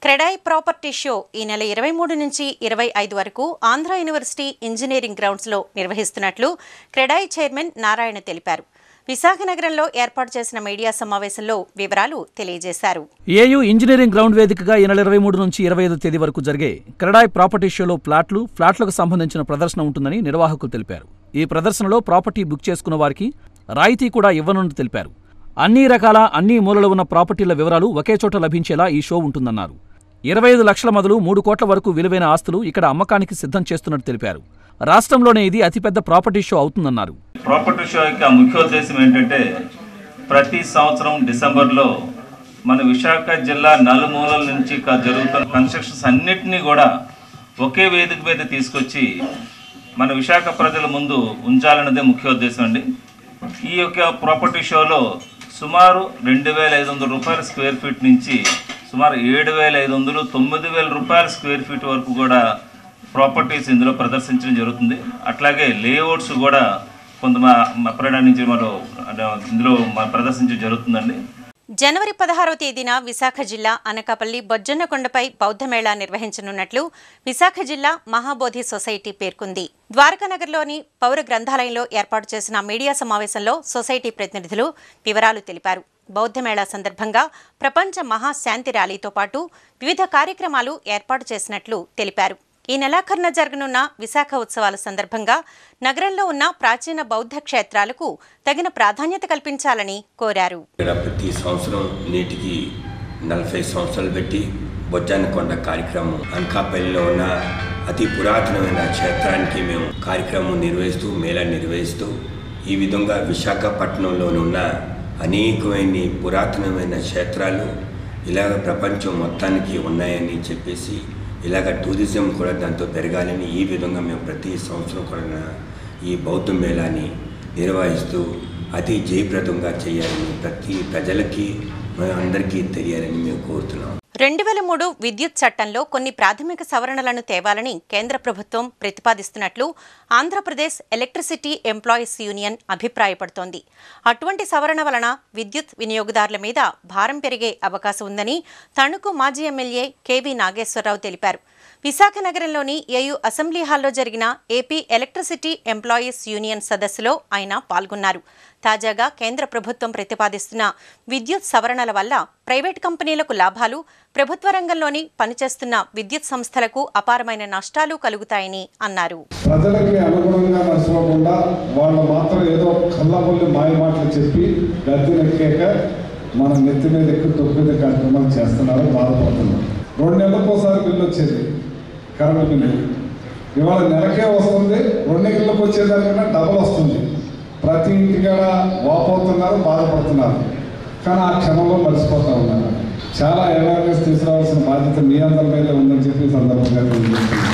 క్రెడాయ్ ప్రాపర్టీ షో ఈ నెల ఇరవై మూడు నుంచి ఇరవై ఐదు వరకు ఆంధ్ర యూనివర్సిటీ ఇంజనీరింగ్ గ్రౌండ్స్లో నిర్వహిస్తున్నట్లు క్రెడాయ్ చైర్మన్ నారాయణ తెలిపారు విశాఖ నగరంలో ఏర్పాటు చేసిన మీడియా సమావేశంలో వివరాలు తెలియజేశారు ఏయూ ఇంజనీరింగ్ గ్రౌండ్ వేదికగా ఈ నెల ఇరవై మూడు నుంచి ఇరవై ఐదు తేదీ వరకు జరిగే క్రెడాయ్ ప్రాపర్టీ షోలో ప్లాట్లు ఫ్లాట్లకు సంబంధించిన ప్రదర్శన ఉంటుందని నిర్వాహకులు తెలిపారు ఈ ప్రదర్శనలో ప్రాపర్టీ బుక్ చేసుకున్న వారికి రాయితీ కూడా ఇవ్వనున్నట్టు తెలిపారు అన్ని రకాల అన్ని మూలలు ఉన్న ప్రాపర్టీల వివరాలు ఒకే చోట లభించేలా ఈ షో ఉంటుందన్నారు ఇరవై ఐదు లక్షల మొదలు మూడు కోట్ల వరకు విలువైన ఆస్తులు ఇక్కడ అమ్మకానికి సిద్ధం చేస్తున్నట్టు తెలిపారు రాష్ట్రంలోనే ఇది అతిపెద్ద ప్రాపర్టీ షో అవుతుందన్నారు ప్రాపర్టీ షో యొక్క ముఖ్యోద్దేశం ఏంటంటే ప్రతి సంవత్సరం డిసెంబర్లో మన విశాఖ జిల్లా నలుమూలల నుంచి క- జరుగుతున్న కన్స్ట్రక్షన్స్ అన్నిటినీ కూడా ఒకే వేదిక మీద తీసుకొచ్చి మన విశాఖ ప్రజల ముందు ఉంచాలన్నదే ముఖ్యోద్దేశం అండి ఈ యొక్క ప్రాపర్టీ షోలో సుమారు రెండు వేల ఐదు వందల రూపాయల స్క్వేర్ ఫీట్ నుంచి సుమారు ఏడు వేల ఐదు వందలు తొమ్మిది వేల రూపాయల స్క్వేర్ ఫీట్ వరకు కూడా ప్రాపర్టీస్ ఇందులో ప్రదర్శించడం జరుగుతుంది అట్లాగే లేఅవుట్స్ కూడా కొంత అప్రాడ నుంచి మనం అంటే ఇందులో మన ప్రదర్శించడం జరుగుతుందండి జనవరి పదహారవ తేదీన విశాఖ జిల్లా అనకాపల్లి బొజ్జన్నకొండపై బౌద్ధ మేళా నిర్వహించనున్నట్లు విశాఖ జిల్లా మహాబోధి సొసైటీ పేర్కొంది ద్వారకానగర్లోని పౌర గ్రంథాలయంలో ఏర్పాటు చేసిన మీడియా సమావేశంలో సొసైటీ ప్రతినిధులు వివరాలు తెలిపారు బౌద్ధ మేళా సందర్భంగా ప్రపంచ మహాశాంతి ర్యాలీతో పాటు వివిధ కార్యక్రమాలు ఏర్పాటు చేసినట్లు తెలిపారు ఈ నెలాఖరున జరగనున్న విశాఖ ఉత్సవాల సందర్భంగా నగరంలో ఉన్న ప్రాచీన బౌద్ధ క్షేత్రాలకు తగిన ప్రాధాన్యత కల్పించాలని కోరారు ఇక్కడ ప్రతి సంవత్సరం నేటికి నలభై సంవత్సరాలు పెట్టి బొజ్జానకొండ కార్యక్రమం అనకాపల్లిలో ఉన్న అతి పురాతనమైన క్షేత్రానికి మేము కార్యక్రమం నిర్వహిస్తూ మేళా నిర్వహిస్తూ ఈ విధంగా విశాఖపట్నంలోనున్న అనేకమైన పురాతనమైన క్షేత్రాలు ఇలాగ ప్రపంచం మొత్తానికి ఉన్నాయని చెప్పేసి ఇలాగ టూరిజం కూడా దాంతో పెరగాలని ఈ విధంగా మేము ప్రతి సంవత్సరం కూడా ఈ బౌద్ధ మేళాని నిర్వహిస్తూ అతి జయప్రదంగా చేయాలని ప్రతి ప్రజలకి మన అందరికీ తెలియాలని మేము కోరుతున్నాం రెండు వేల మూడు విద్యుత్ చట్టంలో కొన్ని ప్రాథమిక సవరణలను తేవాలని కేంద్ర ప్రభుత్వం ప్రతిపాదిస్తున్నట్లు ఆంధ్రప్రదేశ్ ఎలక్ట్రిసిటీ ఎంప్లాయీస్ యూనియన్ అభిప్రాయపడుతోంది అటువంటి సవరణ వలన విద్యుత్ వినియోగదారుల మీద భారం పెరిగే అవకాశం ఉందని తణుకు మాజీ ఎమ్మెల్యే కెవి నాగేశ్వరరావు తెలిపారు విశాఖ నగరంలోని ఏయు అసెంబ్లీ హాల్లో జరిగిన ఏపీ ఎలక్ట్రిసిటీ ఎంప్లాయీస్ యూనియన్ సదస్సులో ఆయన పాల్గొన్నారు తాజాగా కేంద్ర ప్రభుత్వం ప్రతిపాదిస్తున్న విద్యుత్ సవరణల వల్ల ప్రైవేట్ కంపెనీలకు లాభాలు ప్రభుత్వ రంగంలోని పనిచేస్తున్న విద్యుత్ సంస్థలకు అపారమైన నష్టాలు కలుగుతాయని అన్నారు ప్రజలకి అనుగుణంగా నడుచుకోకుండా వాళ్ళు మాత్రం ఏదో కళ్ళబొల్లి మాయ మాటలు చెప్పి గద్దెనెక్కాక మన నెత్తి మీద ఎక్కువ తొక్కిద కార్యక్రమాలు చేస్తున్నారు బాధపడుతున్నారు రెండు నెలలకు ఒకసారి బిల్లు వచ్చేది కరెంటు బిల్లు ఇవాళ నెలకే వస్తుంది రెండు నెలలకు వచ్చేదానికన్నా డబల్ వస్తుంది ప్రతి ఇంటికాడ వాపోతున్నారు బాధపడుతున్నారు కానీ ఆ క్షణంలో మర్చిపోతా ఉన్నారు చాలా అవేర్నెస్ తీసుకురావాల్సిన బాధ్యత మీ అందరి మీద ఉందని చెప్పి ఈ సందర్భంగా తెలియజేస్తున్నాను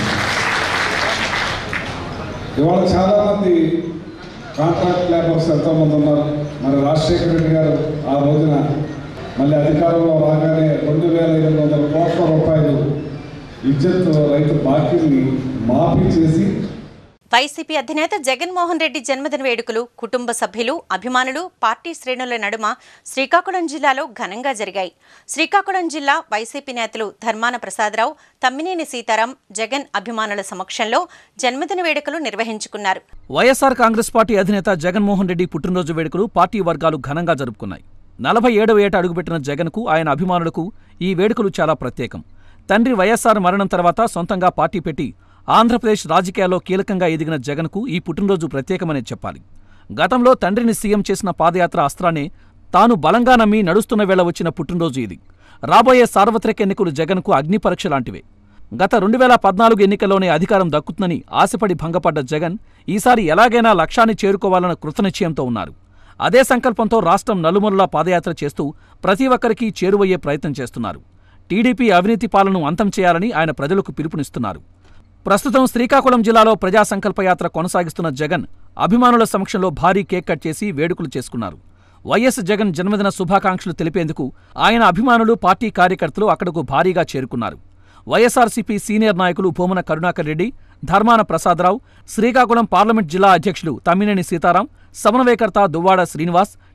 ఇవాళ చాలామంది కాంట్రాక్ట్ లేబర్స్ ఎంతోమంది ఉన్నారు మరి రాజశేఖర రెడ్డి గారు ఆ రోజున మళ్ళీ అధికారంలో రాగానే రెండు వేల ఐదు వందల కోట్ల రూపాయలు విద్యుత్ రైతు బాకీని మాఫీ చేసి వైసీపీ అధినేత జగన్మోహన్ రెడ్డి జన్మదిన వేడుకలు కుటుంబ సభ్యులు అభిమానులు పార్టీ శ్రేణుల నడుమ శ్రీకాకుళం జిల్లాలో ఘనంగా జరిగాయి శ్రీకాకుళం జిల్లా వైసీపీ నేతలు ధర్మాన ప్రసాదరావు తమ్మినేని సీతారాం జగన్ అభిమానుల సమక్షంలో జన్మదిన వేడుకలు నిర్వహించుకున్నారు వైఎస్సార్ కాంగ్రెస్ పార్టీ అధినేత జగన్మోహన్ రెడ్డి పుట్టినరోజు వేడుకలు పార్టీ వర్గాలు ఘనంగా జరుపుకున్నాయి నలభై ఏడవ ఏట అడుగుపెట్టిన జగన్కు ఆయన అభిమానులకు ఈ వేడుకలు చాలా ప్రత్యేకం తండ్రి వైఎస్సార్ మరణం తర్వాత సొంతంగా పార్టీ పెట్టి ఆంధ్రప్రదేశ్ రాజకీయాల్లో కీలకంగా ఎదిగిన జగన్కు ఈ పుట్టినరోజు ప్రత్యేకమనే చెప్పాలి గతంలో తండ్రిని సీఎం చేసిన పాదయాత్ర అస్త్రాన్ని తాను బలంగా నమ్మి నడుస్తున్న వేళ వచ్చిన పుట్టినరోజు ఇది రాబోయే సార్వత్రిక ఎన్నికలు జగన్కు అగ్నిపరీక్ష లాంటివే గత రెండు వేల పద్నాలుగు ఎన్నికల్లోనే అధికారం దక్కుతుందని ఆశపడి భంగపడ్డ జగన్ ఈసారి ఎలాగైనా లక్ష్యాన్ని చేరుకోవాలన్న కృతనిశ్చయంతో ఉన్నారు అదే సంకల్పంతో రాష్ట్రం నలుమూలలా పాదయాత్ర చేస్తూ ప్రతి ఒక్కరికి చేరువయ్యే ప్రయత్నం చేస్తున్నారు టీడీపీ అవినీతి పాలనను అంతం చేయాలని ఆయన ప్రజలకు పిలుపునిస్తున్నారు ప్రస్తుతం శ్రీకాకుళం జిల్లాలో ప్రజా సంకల్పయాత్ర కొనసాగిస్తున్న జగన్ అభిమానుల సమక్షంలో భారీ కేక్ కట్ చేసి వేడుకలు చేసుకున్నారు వైఎస్ జగన్ జన్మదిన శుభాకాంక్షలు తెలిపేందుకు ఆయన అభిమానులు పార్టీ కార్యకర్తలు అక్కడకు భారీగా చేరుకున్నారు వైఎస్ఆర్సీపీ సీనియర్ నాయకులు భూమన కరుణాకర్ రెడ్డి ధర్మాన ప్రసాదరావు శ్రీకాకుళం పార్లమెంట్ జిల్లా అధ్యక్షులు తమ్మినేని సీతారాం సమన్వయకర్త దువ్వాడ శ్రీనివాస్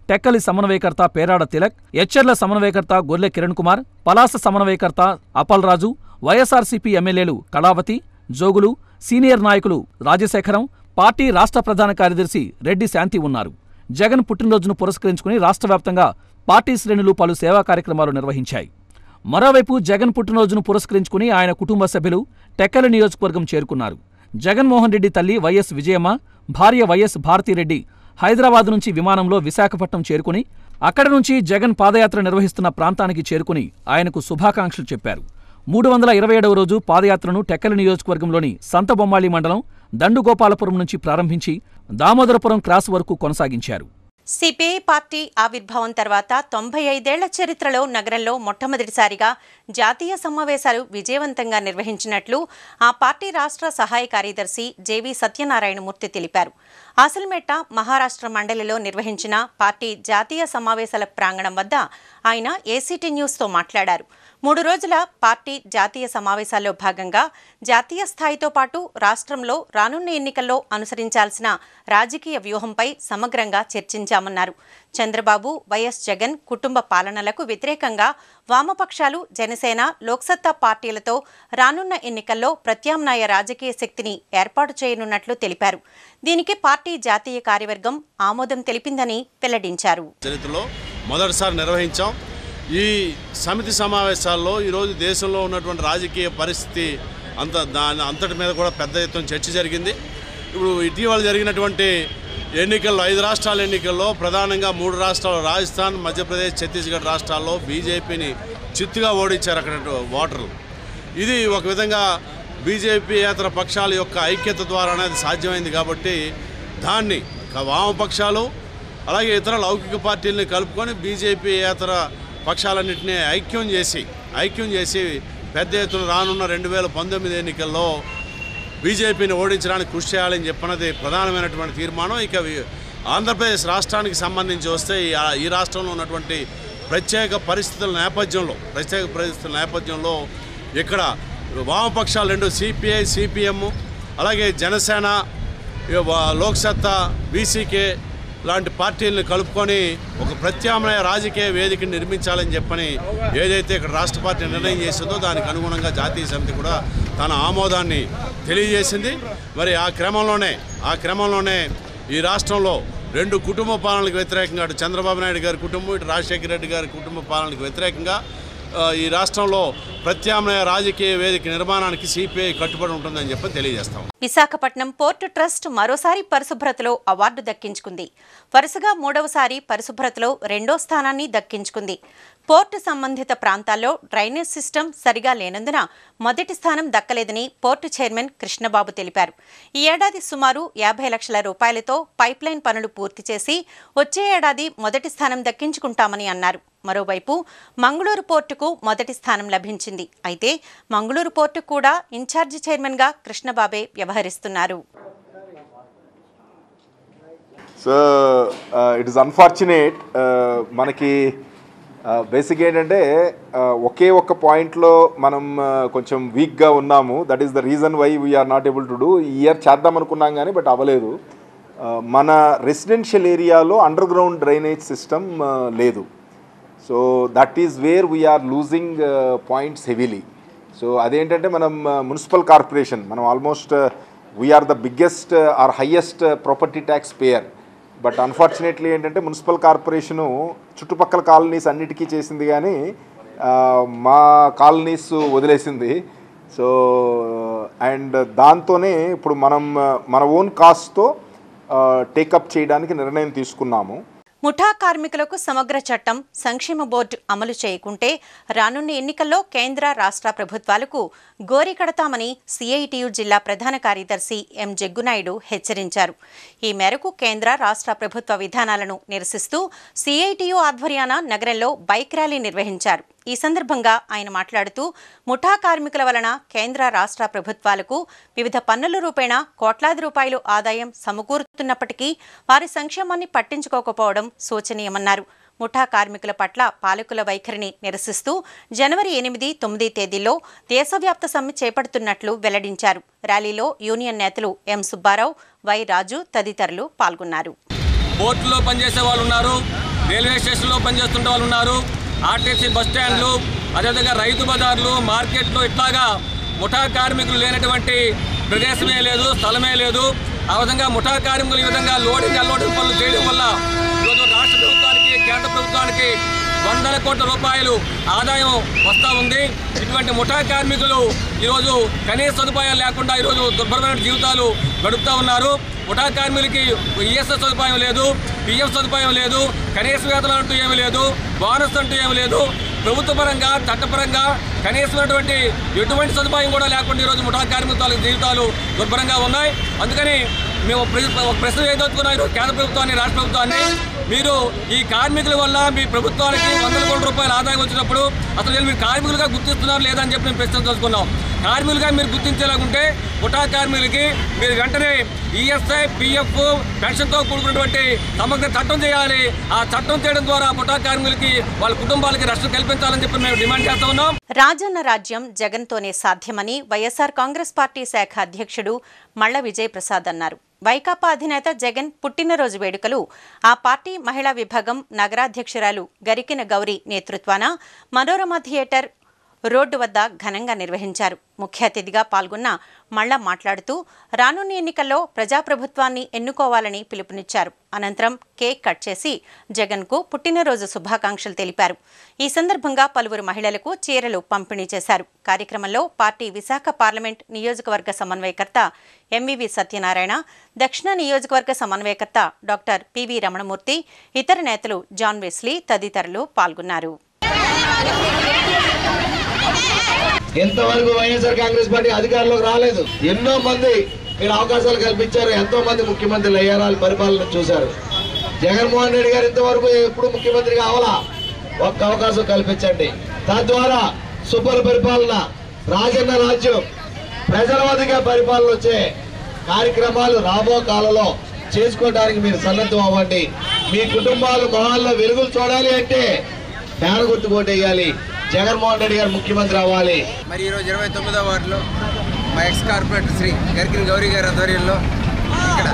టెక్కలి సమన్వయకర్త పేరాడ తిలక్ ఎచ్చెర్ల సమన్వయకర్త గొర్లె కిరణ్ కుమార్ పలాస సమన్వయకర్త అపల్ రాజు వైఎస్ఆర్సీపీ ఎమ్మెల్యేలు కళావతి జోగులు సీనియర్ నాయకులు రాజశేఖరం పార్టీ రాష్ట్ర ప్రధాన కార్యదర్శి రెడ్డి శాంతి ఉన్నారు జగన్ పుట్టినరోజును పురస్కరించుకుని రాష్ట్ర వ్యాప్తంగా పార్టీ శ్రేణులు పలు సేవా కార్యక్రమాలు నిర్వహించాయి మరోవైపు జగన్ పుట్టినరోజును పురస్కరించుకుని ఆయన కుటుంబ సభ్యులు టెక్కలి నియోజకవర్గం చేరుకున్నారు జగన్మోహన్ రెడ్డి తల్లి వైఎస్ విజయమ్మ భార్య వైఎస్ భారతిరెడ్డి హైదరాబాద్ నుంచి విమానంలో విశాఖపట్నం చేరుకుని అక్కడ నుంచి జగన్ పాదయాత్ర నిర్వహిస్తున్న ప్రాంతానికి చేరుకుని ఆయనకు శుభాకాంక్షలు చెప్పారు మూడు వందల ఇరవై ఏడవ రోజు పాదయాత్రను టెక్కలి నియోజకవర్గంలోని సంతబొమ్మాళి మండలం దండుగోపాలపురం నుంచి ప్రారంభించి దామోదరపురం క్రాస్ వరకు కొనసాగించారు సిపిఐ పార్టీ ఆవిర్భావం తర్వాత తొంభై ఐదేళ్ల చరిత్రలో నగరంలో మొట్టమొదటిసారిగా జాతీయ సమావేశాలు విజయవంతంగా నిర్వహించినట్లు ఆ పార్టీ రాష్ట్ర సహాయ కార్యదర్శి జేవి సత్యనారాయణమూర్తి తెలిపారు ఆసల్మేట మహారాష్ట్ర మండలిలో నిర్వహించిన పార్టీ జాతీయ సమావేశాల ప్రాంగణం వద్ద ఆయన ఏసీటీ న్యూస్తో మాట్లాడారు మూడు రోజుల పార్టీ జాతీయ సమావేశాల్లో భాగంగా జాతీయ స్థాయితో పాటు రాష్ట్రంలో రానున్న ఎన్నికల్లో అనుసరించాల్సిన రాజకీయ వ్యూహంపై సమగ్రంగా చర్చించామన్నారు చంద్రబాబు వైఎస్ జగన్ కుటుంబ పాలనలకు వ్యతిరేకంగా వామపక్షాలు జనసేన లోక్సత్తా పార్టీలతో రానున్న ఎన్నికల్లో ప్రత్యామ్నాయ రాజకీయ శక్తిని ఏర్పాటు చేయనున్నట్లు తెలిపారు దీనికి పార్టీ జాతీయ కార్యవర్గం ఆమోదం తెలిపిందని వెల్లడించారు చరిత్రలో మొదటిసారి నిర్వహించాం ఈ సమితి సమావేశాల్లో ఈరోజు దేశంలో ఉన్నటువంటి రాజకీయ పరిస్థితి అంత దాని అంతటి మీద కూడా పెద్ద ఎత్తున చర్చ జరిగింది ఇప్పుడు ఇటీవల జరిగినటువంటి ఎన్నికల్లో ఐదు రాష్ట్రాల ఎన్నికల్లో ప్రధానంగా మూడు రాష్ట్రాలు రాజస్థాన్ మధ్యప్రదేశ్ ఛత్తీస్గఢ్ రాష్ట్రాల్లో బీజేపీని చిత్తుగా ఓడించారు అక్కడ ఓటర్లు ఇది ఒక విధంగా బీజేపీ ఇతర పక్షాల యొక్క ఐక్యత ద్వారానే అది సాధ్యమైంది కాబట్టి దాన్ని క- వామపక్షాలు అలాగే ఇతర లౌకిక పార్టీలని కలుపుకొని బీజేపీ ఇతర పక్షాలన్నింటినీ ఐక్యం చేసి ఐక్యం చేసి పెద్ద ఎత్తున రానున్న రెండు వేల పంతొమ్మిది ఎన్నికల్లో బీజేపీని ఓడించడానికి కృషి చేయాలని చెప్పినది ప్రధానమైనటువంటి తీర్మానం ఇక వి- ఆంధ్రప్రదేశ్ రాష్ట్రానికి సంబంధించి వస్తే ఈ ఈ రాష్ట్రంలో ఉన్నటువంటి ప్రత్యేక పరిస్థితుల నేపథ్యంలో ప్రత్యేక పరిస్థితుల నేపథ్యంలో ఇక్కడ వామపక్షాలు రెండు సిపిఐ సిపిఎం అలాగే జనసేన ఇక వా- లోక్సత్తా బీసీకే లాంటి పార్టీలను కలుపుకొని ఒక ప్రత్యామ్నాయ రాజకీయ వేదికను నిర్మించాలని చెప్పని ఏదైతే ఇక్కడ రాష్ట్ర పార్టీ నిర్ణయం చేసిందో దానికి అనుగుణంగా జాతీయ సమితి కూడా తన ఆమోదాన్ని తెలియజేసింది మరి ఆ క్రమంలోనే ఆ క్రమంలోనే ఈ రాష్ట్రంలో రెండు కుటుంబ పాలనలకు వ్యతిరేకంగా అటు చంద్రబాబు నాయుడు గారి కుటుంబం ఇటు రాజశేఖర రెడ్డి గారి కుటుంబ పాలనకు వ్యతిరేకంగా ఆ, ఈ రాష్ట్రంలో ప్రత్యామ్నాయ రాజకీయ వేదిక నిర్మాణానికి సిపిఐ కట్టుబడి ఉంటుందని చెప్పి తెలియజేస్తాం విశాఖపట్నం పోర్టు ట్రస్ట్ మరోసారి పరిశుభ్రతలో అవార్డు దక్కించుకుంది వరుసగా మూడవసారి పరిశుభ్రతలో రెండో స్థానాన్ని దక్కించుకుంది పోర్టు సంబంధిత ప్రాంతాల్లో డ్రైనేజ్ సిస్టమ్ సరిగా లేనందున మొదటి స్థానం దక్కలేదని పోర్టు చైర్మన్ కృష్ణబాబు తెలిపారు ఈ ఏడాది సుమారు యాభై లక్షల రూపాయలతో పైప్లైన్ పనులు పూర్తి చేసి వచ్చే ఏడాది మొదటి స్థానం దక్కించుకుంటామని అన్నారు మరోవైపు మంగళూరు పోర్టుకు మొదటి స్థానం లభించింది అయితే మంగళూరు పోర్టు కూడా ఇన్ఛార్జి చైర్మన్గా కృష్ణబాబే వ్యవహరిస్తున్నారు సో ఇట్ ఇస్ అన్ఫార్చునేట్ మనకి బేసిక్ ఏంటంటే uh, ఒకే ఒక్క పాయింట్లో మనం uh, కొంచెం వీక్గా ఉన్నాము that is the reason why we're not able to do ఈ ఇయర్ చేద్దాం అనుకున్నాం కానీ బట్ అవ్వలేదు Uh, మన రెసిడెన్షియల్ ఏరియాలో అండర్ గ్రౌండ్ డ్రైనేజ్ సిస్టమ్ లేదు so that is where we're losing points heavily so అదేంటంటే మనం మున్సిపల్ కార్పొరేషన్ మనం almost we're the biggest or highest property tax payer but unfortunately ఏంటంటే మున్సిపల్ కార్పొరేషను చుట్టుపక్కల colonies అన్నిటికీ చేసింది కానీ ఆ, మా కాలనీస్ వదిలేసింది సో అండ్ దాంతోనే ఇప్పుడు మనం ఆ, మన ఓన్ కాస్ట్తో టేకప్ చేయడానికి నిర్ణయం తీసుకున్నాము ముఠా కార్మికులకు సమగ్ర చట్టం సంక్షేమ బోర్డు అమలు చేయకుంటే రానున్న ఎన్నికల్లో కేంద్ర రాష్ట్ర ప్రభుత్వాలకు గోరి కడతామని సిఐటియు జిల్లా ప్రధాన కార్యదర్శి ఎం జగ్గునాయుడు హెచ్చరించారు ఈ మేరకు కేంద్ర రాష్ట్ర ప్రభుత్వ విధానాలను నిరసిస్తూ సిఐటియు ఆధ్వర్యాన నగరంలో బైక్ ర్యాలీ నిర్వహించారు ఈ సందర్భంగా ఆయన మాట్లాడుతూ ముఠా కార్మికుల వలన కేంద్ర రాష్ట్ర ప్రభుత్వాలకు వివిధ పన్నుల రూపేణా కోట్లాది రూపాయలు ఆదాయం సమకూరుతున్నప్పటికీ వారి సంక్షేమాన్ని పట్టించుకోకపోవడం శోచనీయమన్నారు ముఠా కార్మికుల పట్ల పాలకుల వైఖరిని నిరసిస్తూ జనవరి ఎనిమిది తొమ్మిది తేదీల్లో దేశవ్యాప్త సమ్మె చేపడుతున్నట్లు వెల్లడించారు ర్యాలీలో యూనియన్ నేతలు ఎం సుబ్బారావు వై రాజు తదితరులు పాల్గొన్నారు పోర్టులో పనిచేసే వాళ్ళు ఉన్నారు రైల్వే స్టేషన్లో పనిచేస్తుండే వాళ్ళు ఉన్నారు ఆర్టీసీ బస్ స్టాండ్లు అదేవిధంగా రైతు బజార్లు మార్కెట్లు ఇట్లాగా ముఠా కార్మికులు లేనటువంటి ప్రదేశమే లేదు స్థలమే లేదు ఆ విధంగా ముఠా కార్మికులు ఈ విధంగా లోడింగ్ అన్లోడింగ్ పనులు చేయడం వల్ల ఈరోజు రాష్ట్ర ప్రభుత్వానికి కేంద్ర ప్రభుత్వానికి వందల కోట్ల రూపాయలు ఆదాయం వస్తూ ఉంది ఇటువంటి ముఠా కార్మికులు ఈరోజు కనీస సదుపాయాలు లేకుండా ఈరోజు దుర్భరమైన జీవితాలు గడుపుతూ ఉన్నారు ముఠా కార్మికులకి ఈఎస్ఎస్ సదుపాయం లేదు పిఎఫ్ సదుపాయం లేదు కనీస వేతనం అంటూ ఏమీ లేదు బోనస్ అంటూ ఏమీ లేదు ప్రభుత్వ పరంగా చట్టపరంగా కనీసమైనటువంటి ఎటువంటి సదుపాయం కూడా లేకుండా ఈరోజు ముఠా కార్మికుల జీవితాలు దుర్భరంగా ఉన్నాయి అందుకని మేము ప్ర- ఒక ప్రశ్న వేయదలుచుకున్నాం ఈరోజు కేంద్ర ప్రభుత్వాన్ని రాష్ట్ర ప్రభుత్వాన్ని మీరు ఈ కార్మికుల వల్ల మీ ప్రభుత్వానికి వందల కోట్ల రూపాయల ఆదాయం వచ్చినప్పుడు అసలు వీళ్ళు మీరు కార్మికులుగా గుర్తిస్తున్నారు లేదా అని చెప్పి మేము ప్రశ్నించదలుచుకున్నాం కార్మికులుగా మీరు గుర్తించేలాగుంటే ముఠా కార్మికులకి మీరు వెంటనే ఈఎస్ఐ పిఎఫ్ పెన్షన్తో కూడుకున్నటువంటి సమగ్ర చట్టం చేయాలి ఆ చట్టం చేయడం ద్వారా ముఠా కార్మికులకి వాళ్ళ కుటుంబాలకి రక్షణ కల్పించాలని చెప్పి మేము డిమాండ్ చేస్తా ఉన్నాం రాజన్న రాజ్యం జగన్తోనే సాధ్యమని వైఎస్ఆర్ కాంగ్రెస్ పార్టీ శాఖ అధ్యక్షుడు మల్ల విజయ్ ప్రసాద్ అన్నారు వైకాపా అధినేత జగన్ పుట్టినరోజు వేడుకలు ఆ పార్టీ మహిళా విభాగం నగరాధ్యక్షురాలు గరికిన గౌరి నేతృత్వాన మనోరమ థియేటర్ రోడ్డు వద్ద ఘనంగా నిర్వహించారు ముఖ్య అతిథిగా పాల్గొన్న మళ్ళ మాట్లాడుతూ రానున్న ఎన్నికల్లో ప్రజాప్రభుత్వాన్ని ఎన్నుకోవాలని పిలుపునిచ్చారు అనంతరం కేక్ కట్ చేసి జగన్కు పుట్టినరోజు శుభాకాంక్షలు తెలిపారు ఈ సందర్భంగా పలువురు మహిళలకు చీరలు పంపిణీ చేశారు కార్యక్రమంలో పార్టీ విశాఖ పార్లమెంట్ నియోజకవర్గ సమన్వయకర్త ఎంవివి సత్యనారాయణ దక్షిణ నియోజకవర్గ సమన్వయకర్త డాక్టర్ పివి రమణమూర్తి ఇతర నేతలు జాన్ వెస్లీ తదితరులు పాల్గొన్నారు ఎంతవరకు వైఎస్ఆర్ కాంగ్రెస్ పార్టీ అధికారంలోకి రాలేదు ఎన్నో మంది మీరు అవకాశాలు కల్పించారు ఎంతో మంది ముఖ్యమంత్రులు అయ్యారు వాళ్ళ పరిపాలన చూశారు జగన్మోహన్ రెడ్డి గారు ఇంతవరకు ఎప్పుడు ముఖ్యమంత్రి కావాలా ఒక్క అవకాశం కల్పించండి తద్వారా సుపర్ పరిపాలన రాజన్న రాజ్యం ప్రజల వద్దగా పరిపాలన వచ్చే కార్యక్రమాలు రాబో కాలంలో చేసుకోవడానికి మీరు సన్నద్ధం అవ్వండి మీ కుటుంబాలు మొహాల్లో వెలుగులు చూడాలి అంటే ఫ్యాన్ గుర్తు కొట్టేయాలి జగన్మోహన్ రెడ్డి గారు ముఖ్యమంత్రి అవ్వాలి మరి ఈరోజు ఇరవై తొమ్మిదో వార్డులో మా ఎక్స్ కార్పొరేటర్ శ్రీ గరికిన గౌరీ గారి ఆధ్వర్యంలో ఇక్కడ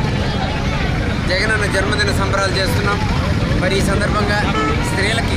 జగనన్న జన్మదిన సంబరాలు చేస్తున్నాం మరి ఈ సందర్భంగా స్త్రీలకి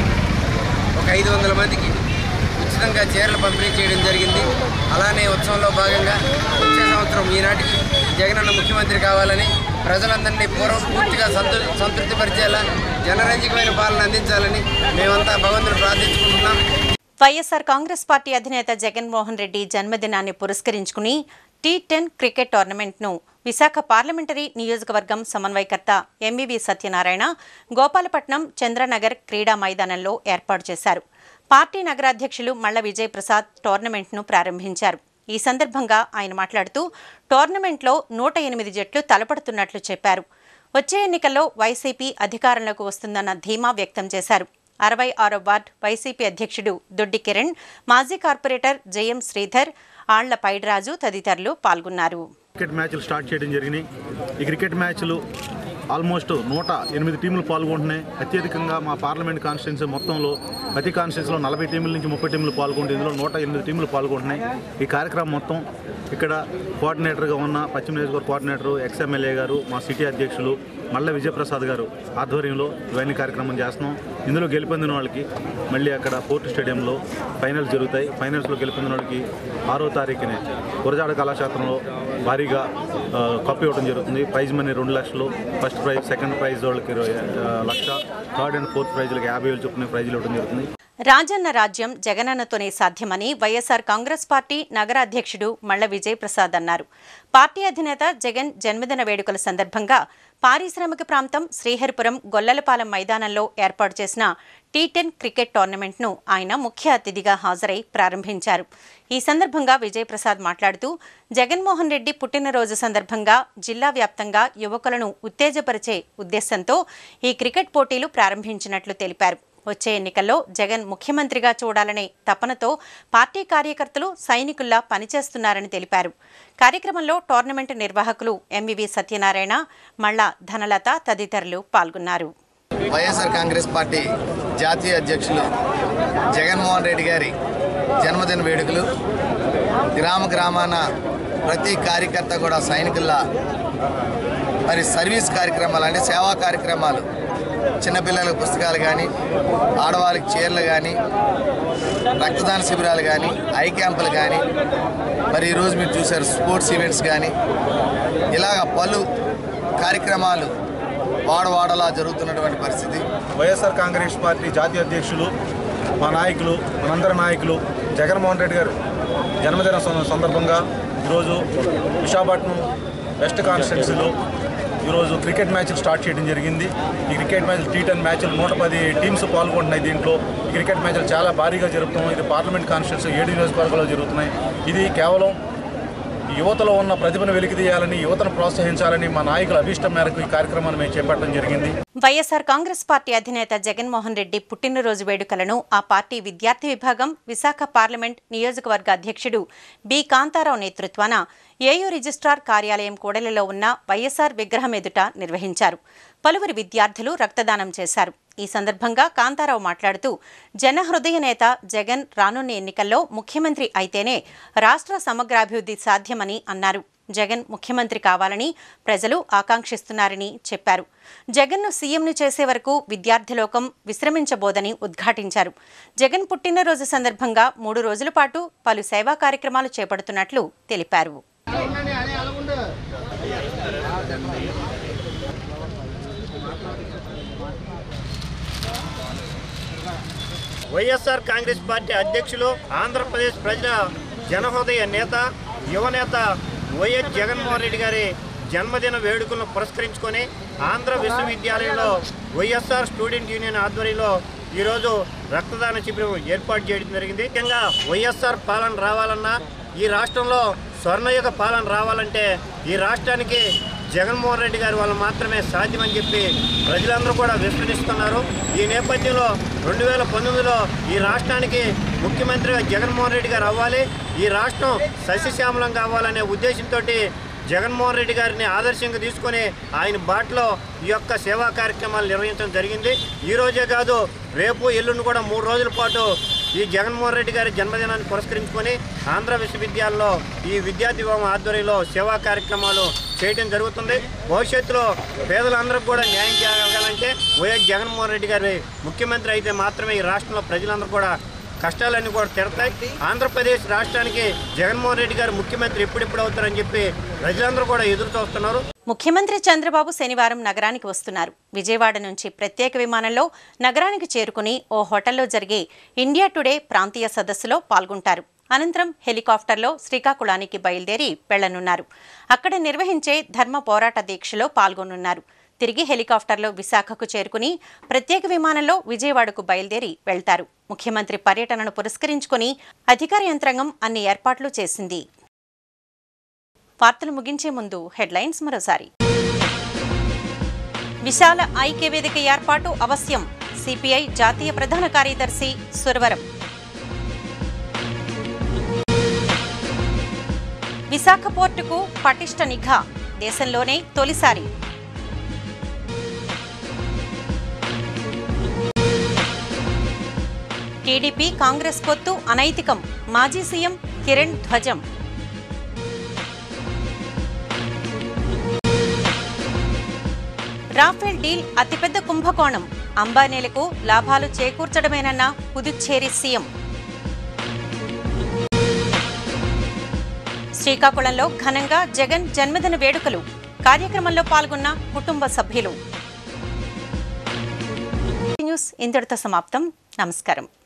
ఒక ఐదు వందల మందికి ఉచితంగా చీరలు పంపిణీ చేయడం జరిగింది అలానే ఉత్సవంలో భాగంగా వచ్చే సంవత్సరం ఈనాటికి జగనన్న ముఖ్యమంత్రి కావాలని ప్రజలందరినీ పూర్వం పూర్తిగా సంతృ సంతృప్తిపరిచేలా జనరంజకమైన పాలన అందించాలని మేమంతా భగవంతుని ప్రార్థించుకుంటున్నాం వైఎస్ఆర్ కాంగ్రెస్ పార్టీ అధినేత జగన్మోహన్ రెడ్డి జన్మదినాన్ని పురస్కరించుకుని టీ టెన్ క్రికెట్ టోర్నమెంట్ను విశాఖ పార్లమెంటరీ నియోజకవర్గం సమన్వయకర్త ఎంవివి సత్యనారాయణ గోపాలపట్నం చంద్రనగర్ క్రీడా మైదానంలో ఏర్పాటు చేశారు పార్టీ నగరాధ్యక్షులు మల్ల విజయ్ ప్రసాద్ టోర్నమెంట్ను ప్రారంభించారు ఈ సందర్భంగా ఆయన మాట్లాడుతూ టోర్నమెంట్లో నూట ఎనిమిది జట్లు తలపడుతున్నట్లు చెప్పారు వచ్చే ఎన్నికల్లో వైసీపీ అధికారంలోకి వస్తుందన్న ధీమా వ్యక్తం చేశారు అరవై ఆరో వార్డ్ వైసీపీ అధ్యక్షుడు దొడ్డి కిరణ్ మాజీ కార్పొరేటర్ జయం శ్రీధర్ ఆళ్ల పైడిరాజు తదితరులు పాల్గొన్నారు క్రికెట్ మ్యాచ్లు స్టార్ట్ చేయడం జరిగినాయి ఈ క్రికెట్ మ్యాచ్లు ఆల్మోస్ట్ నూట ఎనిమిది టీములు పాల్గొంటున్నాయి అత్యధికంగా మా పార్లమెంట్ కాన్స్టిట్యున్సీ మొత్తంలో ప్రతి కాన్స్టిట్యున్సీలో నలభై టీముల నుంచి ముప్పై టీములు పాల్గొంటే ఇందులో నూట ఎనిమిది టీములు పాల్గొంటున్నాయి ఈ కార్యక్రమం మొత్తం ఇక్కడ కోఆర్డినేటర్గా ఉన్న పశ్చిమ నియోజకవర్గ కోఆర్డినేటర్ ఎక్స్ఎమ్మెల్యే గారు మా సిటీ అధ్యక్షులు మల్ల విజయప్రసాద్ గారు ఆధ్వర్యంలో ఇవన్నీ కార్యక్రమం చేస్తున్నాం ఇందులో గెలుపొందిన వాళ్ళకి మళ్ళీ అక్కడ పోర్టు స్టేడియంలో ఫైనల్స్ జరుగుతాయి ఫైనల్స్లో గెలుపొందిన వాళ్ళకి ఆరో తారీఖునే గురజాడ కళాశాస్త్రంలో భారీగా ఆ, కప్ ఇవ్వడం జరుగుతుంది ప్రైజ్ మనీ రెండు లక్షలు ఫస్ట్ ప్రైజ్ సెకండ్ ప్రైజ్ వాళ్ళకి ఇరవై, ఆ, లక్ష థర్డ్ అండ్ ఫోర్త్ ప్రైజ్లకి యాభై వేలు చొప్పున ప్రైజ్లు ఇవ్వడం జరుగుతుంది రాజన్న రాజ్యం జగనన్నతోనే సాధ్యమని వైఎస్ఆర్ కాంగ్రెస్ పార్టీ నగర అధ్యక్షుడు మల్ల విజయ్ ప్రసాద్ అన్నారు పార్టీ అధినేత జగన్ జన్మదిన వేడుకల సందర్భంగా పారిశ్రామిక ప్రాంతం శ్రీహరిపురం గొల్లలపాలెం మైదానంలో ఏర్పాటు చేసిన టీ టెన్ క్రికెట్ టోర్నమెంట్ను ఆయన ముఖ్య అతిథిగా హాజరై ప్రారంభించారు ఈ సందర్భంగా విజయ్ ప్రసాద్ మాట్లాడుతూ జగన్మోహన్ రెడ్డి పుట్టినరోజు సందర్భంగా జిల్లా వ్యాప్తంగా యువకులను ఉత్తేజపరిచే ఉద్దేశంతో ఈ క్రికెట్ పోటీలు ప్రారంభించినట్లు తెలిపారు వచ్చే ఎన్నికల్లో జగన్ ముఖ్యమంత్రిగా చూడాలనే తపనతో పార్టీ కార్యకర్తలు సైనికుల్లా పనిచేస్తున్నారని తెలిపారు కార్యక్రమంలో టోర్నమెంట్ నిర్వాహకులు ఎంవివి సత్యనారాయణ మళ్ళా ధనలత తదితరులు పాల్గొన్నారు వైఎస్ఆర్ కాంగ్రెస్ పార్టీ జాతీయ అధ్యక్షులు జగన్మోహన్ రెడ్డి గారి జన్మదిన వేడుకలు గ్రామ గ్రామాన ప్రతి కార్యకర్త కూడా సైనికుల్లా మరి సర్వీస్ కార్యక్రమాలు అంటే సేవా కార్యక్రమాలు చిన్నపిల్లలకు పుస్తకాలు కానీ ఆడవాళ్ళకి చీరలు కానీ రక్తదాన శిబిరాలు కానీ ఐ క్యాంపులు కానీ మరి ఈరోజు మీరు చూశారు స్పోర్ట్స్ ఈవెంట్స్ కానీ ఇలాగ పలు కార్యక్రమాలు వాడవాడలా జరుగుతున్నటువంటి పరిస్థితి వైఎస్ఆర్ కాంగ్రెస్ పార్టీ జాతీయ అధ్యక్షులు మా నాయకులు మనందరి నాయకులు జగన్మోహన్ రెడ్డి గారు జన్మదిన సం- సందర్భంగా ఈరోజు విశాఖపట్నం వెస్ట్ కాన్స్టిట్యున్సీలో ఈరోజు క్రికెట్ మ్యాచ్లు స్టార్ట్ చేయడం జరిగింది ఈ క్రికెట్ మ్యాచ్లు టీ టెన్ మ్యాచ్లు నూట పది టీమ్స్ పాల్గొంటున్నాయి దీంట్లో ఈ క్రికెట్ మ్యాచ్లు చాలా భారీగా జరుపుతున్నాం ఇది పార్లమెంట్ కాన్స్టిట్యున్సీ ఏడు నియోజకవర్గాల్లో జరుగుతున్నాయి ఇది కేవలం యువతలో ఉన్న ప్రతిభను వెలికితీయాలని యువతను ప్రోత్సహించాలని మా నాయకుల అభీష్టం మేరకు ఈ కార్యక్రమాన్ని మేము చేపట్టడం జరిగింది వైఎస్ఆర్ కాంగ్రెస్ పార్టీ అధినేత జగన్మోహన్ రెడ్డి పుట్టినరోజు వేడుకలను ఆ పార్టీ విద్యార్థి విభాగం విశాఖ పార్లమెంట్ నియోజకవర్గ అధ్యక్షుడు బి కాంతారావు నేతృత్వాన ఏయూ రిజిస్ట్రార్ కార్యాలయం కూడలిలో ఉన్న వైఎస్ఆర్ విగ్రహం ఎదుట నిర్వహించారు పలువురు విద్యార్థులు రక్తదానం చేశారు ఈ సందర్భంగా కాంతారావు మాట్లాడుతూ జనహృదయ నేత జగన్ రానున్న ఎన్నికల్లో ముఖ్యమంత్రి అయితేనే రాష్ట్ర సమగ్రాభివృద్ధి సాధ్యమని అన్నారు జగన్ ముఖ్యమంత్రి కావాలని ప్రజలు ఆకాంక్షిస్తున్నారని చెప్పారు జగన్ను సీఎంను చేసే వరకు విద్యార్థి లోకం విశ్రమించబోదని ఉద్ఘాటించారు జగన్ పుట్టినరోజు సందర్భంగా మూడు రోజుల పాటు పలు సేవా కార్యక్రమాలు చేపడుతున్నట్లు తెలిపారు వైఎస్ఆర్ కాంగ్రెస్ పార్టీ అధ్యక్షులు ఆంధ్రప్రదేశ్ ప్రజల జనహృదయ నేత యువనేత వైఎస్ జగన్మోహన్ రెడ్డి గారి జన్మదిన వేడుకలను పురస్కరించుకొని ఆంధ్ర విశ్వవిద్యాలయంలో వైఎస్ఆర్ స్టూడెంట్ యూనియన్ ఆధ్వర్యంలో ఈరోజు రక్తదాన శిబిరం ఏర్పాటు చేయడం జరిగింది ముఖ్యంగా వైఎస్ఆర్ పాలన రావాలన్నా ఈ రాష్ట్రంలో స్వర్ణయుగ పాలన రావాలంటే ఈ రాష్ట్రానికి జగన్మోహన్ రెడ్డి గారి వల్ల మాత్రమే సాధ్యమని చెప్పి ప్రజలందరూ కూడా విశ్వసిస్తున్నారు ఈ నేపథ్యంలో రెండు వేల పంతొమ్మిదిలో ఈ రాష్ట్రానికి ముఖ్యమంత్రిగా జగన్మోహన్ రెడ్డి గారు అవ్వాలి ఈ రాష్ట్రం సస్యశ్యామలం కావాలనే ఉద్దేశంతో జగన్మోహన్ రెడ్డి గారిని ఆదర్శంగా తీసుకొని ఆయన బాటలో ఈ యొక్క సేవా కార్యక్రమాలు నిర్వహించడం జరిగింది ఈ రోజే కాదు రేపు ఎల్లుండి కూడా మూడు రోజుల పాటు ఈ జగన్మోహన్ రెడ్డి గారి జన్మదినాన్ని పురస్కరించుకొని ఆంధ్ర విశ్వవిద్యాలయంలో ఈ విద్యార్థి విభాగం ఆధ్వర్యంలో సేవా కార్యక్రమాలు చేయడం జరుగుతుంది భవిష్యత్తులో పేదలందరికీ కూడా న్యాయం చేయగలగాలంటే వైఎస్ జగన్మోహన్ రెడ్డి గారి ముఖ్యమంత్రి అయితే మాత్రమే ఈ రాష్ట్రంలో ప్రజలందరూ కూడా కష్టాలన్నీ కూడా తీరతాయి ఆంధ్రప్రదేశ్ రాష్ట్రానికి జగన్మోహన్ రెడ్డి గారు ముఖ్యమంత్రి ఎప్పుడెప్పుడు అవుతారని చెప్పి ప్రజలందరూ కూడా ఎదురు చూస్తున్నారు ముఖ్యమంత్రి చంద్రబాబు శనివారం నగరానికి వస్తున్నారు విజయవాడ నుంచి ప్రత్యేక విమానంలో నగరానికి చేరుకుని ఓ హోటల్లో జరిగే ఇండియా టుడే ప్రాంతీయ సదస్సులో పాల్గొంటారు అనంతరం హెలికాప్టర్లో శ్రీకాకుళానికి బయలుదేరి వెళ్లనున్నారు అక్కడ నిర్వహించే ధర్మ పోరాట దీక్షలో పాల్గొనున్నారు తిరిగి హెలికాప్టర్లో విశాఖకు చేరుకుని ప్రత్యేక విమానంలో విజయవాడకు బయలుదేరి వెళ్తారు ముఖ్యమంత్రి పర్యటనను పురస్కరించుకుని అధికార యంత్రాంగం అన్ని ఏర్పాట్లు చేసింది వార్తలు ముగించే ముందు హెడ్లైన్స్ మరోసారి విశాల ఐక్య వేదిక ఏర్పాటు అవశ్యం సిపిఐ జాతీయ ప్రధాన కార్యదర్శి సురవరం విశాఖ పోర్టుకు పటిష్ట నిఘా దేశంలోనే తొలిసారి టీడీపీ కాంగ్రెస్ పొత్తు అనైతికం మాజీ సీఎం కిరణ్ ధ్వజం రాఫెల్ డీల్ అతిపెద్ద కుంభకోణం అంబానీలకు లాభాలు చేకూర్చడమేనన్న పుదుచ్చేరి సీఎం శ్రీకాకుళంలో ఘనంగా జగన్ జన్మదిన వేడుకలు కార్యక్రమంలో పాల్గొన్న కుటుంబ సభ్యులు న్యూస్ ఇంతటితో సమాప్తం నమస్కారం